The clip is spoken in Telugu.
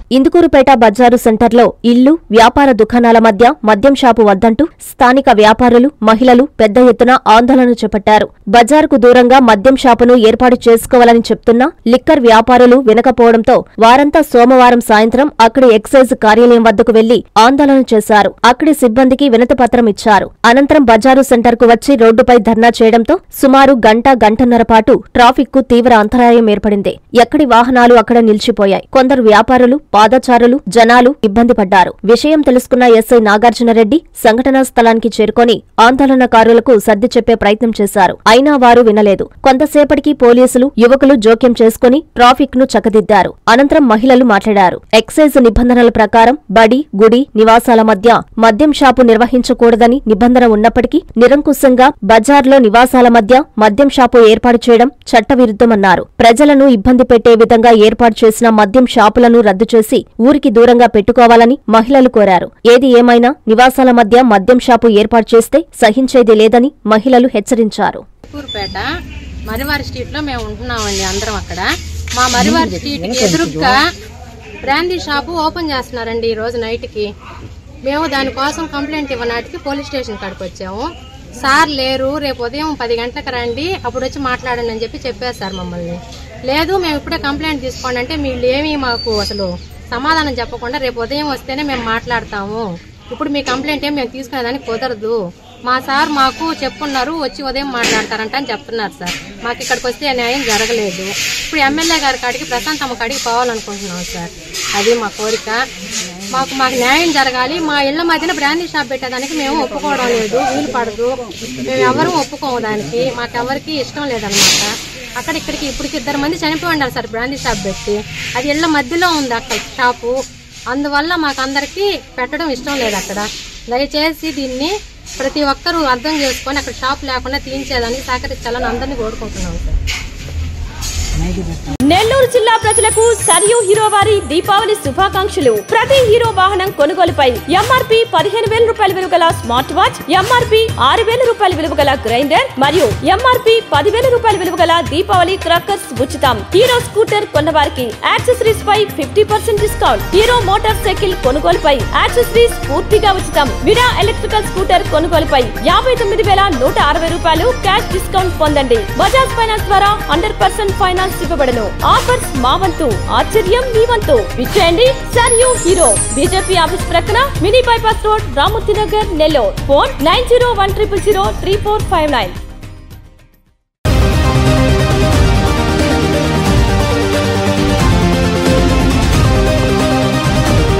ఇందుకూరుపేట బజారు సెంటర్లో ఇల్లు వ్యాపార దుకాణాల మధ్య మద్యం షాపు వద్దంటూ స్థానిక వ్యాపారులు మహిళలు పెద్ద ఎత్తున ఆందోళన చేపట్టారు బజారుకు దూరంగా మద్యం షాపును ఏర్పాటు చేసుకోవాలని చెప్తున్నా లిక్కర్ వ్యాపారులు వినకపోవడంతో వారంతా సోమవారం సాయంత్రం అక్కడి ఎక్సైజ్ కార్యాలయం వద్దకు వెళ్లి ఆందోళన చేశారు అక్కడి సిబ్బందికి వినతిపత్రం ఇచ్చారు అనంతరం బజారు సెంటర్కు వచ్చి రోడ్డుపై ధర్నా చేయడంతో సుమారు గంట గంటన్నర పాటు ట్రాఫిక్ కు తీవ్ర అంతరాయం ఏర్పడింది ఎక్కడి వాహనాలు అక్కడ నిలిచిపోయాయి కొందరు వ్యాపారులు పాదచారులు జనాలు ఇబ్బంది పడ్డారు విషయం తెలుసుకున్న ఎస్ఐ నాగార్జునరెడ్డి సంఘటనా స్థలానికి చేరుకొని ఆందోళనకారులకు సర్ది చెప్పే ప్రయత్నం చేశారు అయినా వారు వినలేదు కొంతసేపటికి పోలీసులు యువకులు జోక్యం చేసుకుని ట్రాఫిక్ ను చక్కదిద్దారు అనంతరం మహిళలు మాట్లాడారు ఎక్సైజ్ నిబంధనల ప్రకారం బడి గుడి నివాసాల మధ్య మద్యం షాపు నిర్వహించకూడదని నిబంధన ఉన్నప్పటికీ నిరంకుశంగా బజార్లో నివాసాల మధ్య మద్యం షాపు ఏర్పాటు చేయడం చట్టవిరుద్ధమన్నారు ప్రజలను ఇబ్బంది పెట్టే విధంగా ఏర్పాటు చేసిన మద్యం షాపులను రద్దు చేసి ఊరికి దూరంగా పెట్టుకోవాలని మహిళలు కోరారు ఏది ఏమైనా నివాసాల మధ్య మద్యం షాపు ఏర్పాటు చేస్తే సహించేది లేదని మహిళలు హెచ్చరించారు కూరుపేట మరివారి స్ట్రీట్ లో మేము ఉంటున్నామండి అందరం అక్కడ మా మరివారి స్ట్రీట్ కి ఎదురుగా బ్రాందీ షాపు ఓపెన్ చేస్తున్నారండి ఈ రోజు నైట్ కి మేము దానికోసం కంప్లైంట్ ఇవ్వనాటికి పోలీస్ స్టేషన్ కాడికి వచ్చాము సార్ లేరు రేపు ఉదయం పది గంటలకు రండి అప్పుడు వచ్చి మాట్లాడండి అని చెప్పి చెప్పారు సార్ మమ్మల్ని లేదు మేము ఇప్పుడే కంప్లైంట్ తీసుకోండి అంటే వీళ్ళు ఏమీ మాకు అసలు సమాధానం చెప్పకుండా రేపు ఉదయం వస్తేనే మేము మాట్లాడతాము ఇప్పుడు మీ కంప్లైంట్ ఏం మేము తీసుకునేదానికి కుదరదు మా సార్ మాకు చెప్పున్నారు వచ్చి ఉదయం మాట్లాడతారంట అని చెప్తున్నారు సార్ మాకు ఇక్కడికి వస్తే ఆ న్యాయం జరగలేదు ఇప్పుడు ఎమ్మెల్యే గారి కాడికి ప్రశాంతమ్మ కాడికి పోవాలనుకుంటున్నాం సార్ అది మా కోరిక మాకు మాకు న్యాయం జరగాలి మా ఇళ్ల మధ్యన బ్రాందీ షాప్ పెట్టేదానికి మేము ఒప్పుకోవడం లేదు వీలు పడదు మేము ఎవరూ ఒప్పుకోము దానికి మాకెవరికి ఇష్టం లేదనమాట అక్కడ ఇక్కడికి ఇప్పటికి ఇద్దరు మంది చనిపోయి ఉన్నారు సార్ బ్రాందీ షాప్ పెట్టి అది ఇళ్ల మధ్యలో ఉంది అక్కడ షాపు అందువల్ల మాకు అందరికీ పెట్టడం ఇష్టం లేదు అక్కడ దయచేసి దీన్ని ప్రతి ఒక్కరూ అర్థం చేసుకొని అక్కడ షాప్ లేకుండా తీయించేదానికి సహకరించాలని అందరినీ కోరుకుంటున్నాం సార్ నెల్లూరు జిల్లా ప్రజలకు సరియు హీరో వారి దీపావళి శుభాకాంక్షలు ప్రతి హీరో వాహనం కొనుగోలుపై ఎంఆర్పి పదిహేను వేల రూపాయల విలువ గల స్మార్ట్ వాచ్ ఎంఆర్పి ఆరు వేల రూపాయల విలువ గల గ్రైండర్ మరియు ఎంఆర్పి పదివేల రూపాయల విలువ గల దీపావళి క్రాకర్స్ ఉచితం హీరో స్కూటర్ కొన్నవారికి యాక్సెసరీస్ పై fifty percent discount Hero motor cycle కొనుగోలుపై యాక్సెసరీస్ పూర్తిగా ఉచితం విరా ఎలక్ట్రికల్ స్కూటర్ కొనుగోలుపై యాభై తొమ్మిది వేల నూట అరవై రూపాయలు క్యాష్ డిస్కౌంట్ పొందండి బజాజ్ ఫైనాన్స్ ద్వారా హండ్రెడ్ పర్సెంట్ ఫైనాన్స్ ఇవ్వబడను ఆఫర్స్ మా వంతు ఆశ్చర్యం మీ వంతు విచ్చేయండి Sarayu Hero BJP office ప్రక్కన mini bypass road Ramurthy Nagar Nellore phone nine zero one triple zero three four five nine